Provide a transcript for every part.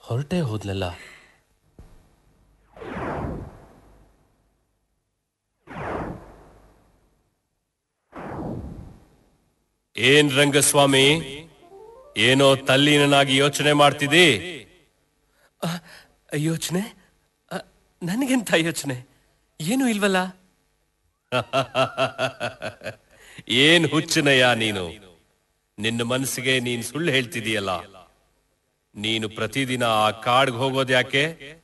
ಹೊರಟೇ ಹೋದ್ಲಲ್ಲ ಏನ್ ರಂಗಸ್ವಾಮಿ ಏನೋ ತಲ್ಲೀನನಾಗಿ ಯೋಚನೆ ಮಾಡ್ತಿದ್ದಿ ಯೋಚನೆ ನನಗೆಂತ ಯೋಚನೆ ಏನು ಇಲ್ವಲ್ಲ ಏನ್ ಹುಚ್ಚನಯ್ಯ ನೀನು ನಿನ್ನ ಮನಸ್ಸಿಗೆ ನೀನ್ ಸುಳ್ಳು ಹೇಳ್ತಿದೀಯಲ್ಲ ನೀನು ಪ್ರತಿದಿನ ಆ ಕಾಡ್ಗೆ ಹೋಗೋದು ಯಾಕೆ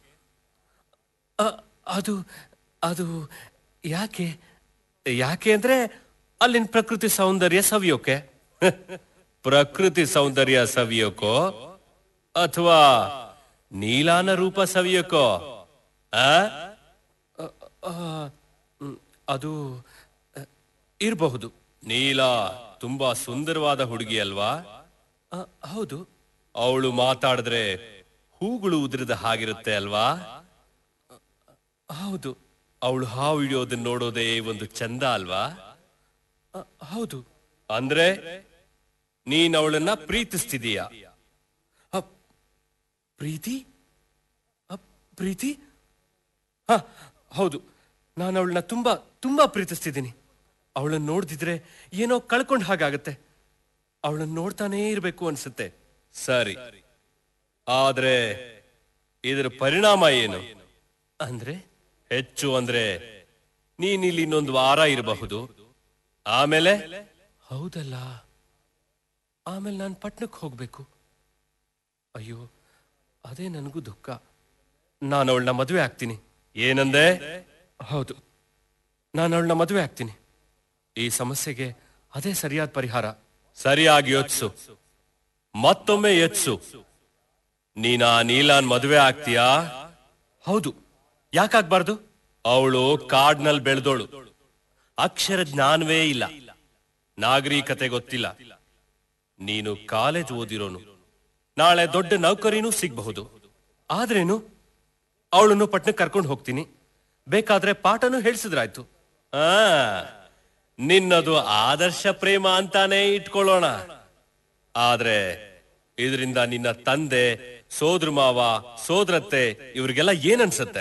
ಅದು ಅದು ಯಾಕೆ ಯಾಕೆ ಅಂದ್ರೆ ಅಲ್ಲಿನ ಪ್ರಕೃತಿ ಸೌಂದರ್ಯ ಸವಿಯೋಕೆ ಪ್ರಕೃತಿ ಸೌಂದರ್ಯ ಸವಿಯೋಕೋ ಅಥವಾ ನೀಲಾನ ರೂಪ ಸವಿಯೋಕೋ ಆ? ಅ, ಆ, ಮ್, ಅದು ಅ, ಇರಬಹುದು ನೀಲ ತುಂಬಾ ಸುಂದರವಾದ ಹುಡುಗಿ ಅಲ್ವಾ ಅ, ಹೌದು ಅವಳು ಮಾತಾಡಿದ್ರೆ ಹೂಗಳು ಉದುರಿದ ಹಾಗಿರುತ್ತೆ ಅಲ್ವಾ ಹೌದು ಅವಳು ಹಾವು ಹಿಡಿಯೋದನ್ನ ನೋಡೋದೇ ಒಂದು ಚಂದ ಅಲ್ವಾ ಅ, ಹೌದು ಅಂದ್ರೆ ನೀನ್ ಅವಳನ್ನ ಪ್ರೀತಿಸ್ತಿದೀಯ ಅ, ಪ್ರೀತಿ ಅ, ಪ್ರೀತಿ ಹ ಹೌದು ನಾನು ಅವಳನ್ನ ತುಂಬಾ ತುಂಬಾ ಪ್ರೀತಿಸ್ತಿದ್ದೀನಿ ಅವಳನ್ನ ನೋಡ್ದಿದ್ರೆ ಏನೋ ಕಳ್ಕೊಂಡ್ ಹಾಗಾಗತ್ತೆ ಅವಳನ್ನ ನೋಡ್ತಾನೇ ಇರ್ಬೇಕು ಅನ್ಸುತ್ತೆ ಸರಿ ಆದ್ರೆ ಇದರ ಪರಿಣಾಮ ಏನು ಅಂದ್ರೆ ಹೆಚ್ಚು ಅಂದ್ರೆ ನೀನ್ ಇಲ್ಲಿ ಇನ್ನೊಂದು ವಾರ ಇರಬಹುದು ಆಮೇಲೆ ಹೌದಲ್ಲ ಆಮೇಲೆ ನಾನು ಪಟ್ನಕ್ಕೆ ಹೋಗ್ಬೇಕು ಅಯ್ಯೋ ಅದೇ ನನಗೂ ದುಃಖ ನಾನು ಅವಳನ್ನ ಮದುವೆ ಆಗ್ತೀನಿ ಏನಂದೆ ಹೌದು ನಾನು ಅವಳನ್ನ ಮದುವೆ ಆಗ್ತೀನಿ ಈ ಸಮಸ್ಯೆಗೆ ಅದೇ ಸರಿಯಾದ ಪರಿಹಾರ ಸರಿಯಾಗಿ ಯೋಚಿಸು ಮತ್ತೊಮ್ಮೆ ಯೋಚಿಸು ನೀನ ನೀಲಾನ್ ಮದುವೆ ಆಗ್ತೀಯಾ ಹೌದು ಯಾಕಾಗ್ಬಾರ್ದು ಅವಳು ಕಾಡ್ನಲ್ಲಿ ಬೆಳೆದೋಳು ಅಕ್ಷರ ಜ್ಞಾನವೇ ಇಲ್ಲ ನಾಗರಿಕತೆ ಗೊತ್ತಿಲ್ಲ ನೀನು ಕಾಲೇಜ್ ಓದಿರೋನು ನಾಳೆ ದೊಡ್ಡ ನೌಕರಿನೂ ಸಿಗಬಹುದು ಆದ್ರೇನು ಅವಳನ್ನು ಪಟ್ನಕ್ಕೆ ಕರ್ಕೊಂಡು ಹೋಗ್ತೀನಿ ಬೇಕಾದ್ರೆ ಪಾಠನೂ ಹೇಳ್ಸಿದ್ರಾಯ್ತು ಆ ನಿನ್ನದು ಆದರ್ಶ ಪ್ರೇಮ ಅಂತಾನೆ ಇಟ್ಕೊಳ್ಳೋಣ ಆದ್ರೆ ಇದರಿಂದ ನಿನ್ನ ತಂದೆ ಸೋದ್ರ ಮಾವ ಸೋದರತ್ತೆ ಇವ್ರಿಗೆಲ್ಲ ಏನ್ ಅನ್ಸತ್ತೆ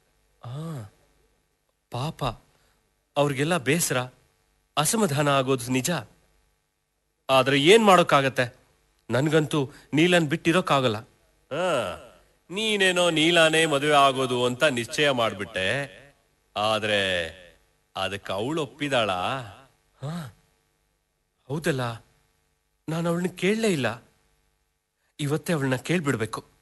ಪಾಪ ಅವ್ರಿಗೆಲ್ಲ ಬೇಸರ ಅಸಮಾಧಾನ ಆಗೋದು ನಿಜ ಆದ್ರೆ ಏನ್ ಮಾಡೋಕ್ಕಾಗತ್ತೆ ನನ್ಗಂತೂ ನೀಲನ್ ಬಿಟ್ಟಿರೋಕ್ಕಾಗಲ್ಲ ಆ, ನೀನೇನೋ ನೀಲಾನೇ ಮದುವೆ ಆಗೋದು ಅಂತ ನಿಶ್ಚಯ ಮಾಡ್ಬಿಟ್ಟೆ ಆದ್ರೆ ಅದಕ್ಕೆ ಅವಳು ಒಪ್ಪಿದಾಳ ಹೌದಲ್ಲ ನಾನು ಅವಳನ್ನ ಕೇಳಲೇ ಇಲ್ಲ ಇವತ್ತೇ ಅವಳನ್ನ ಕೇಳ್ಬಿಡ್ಬೇಕು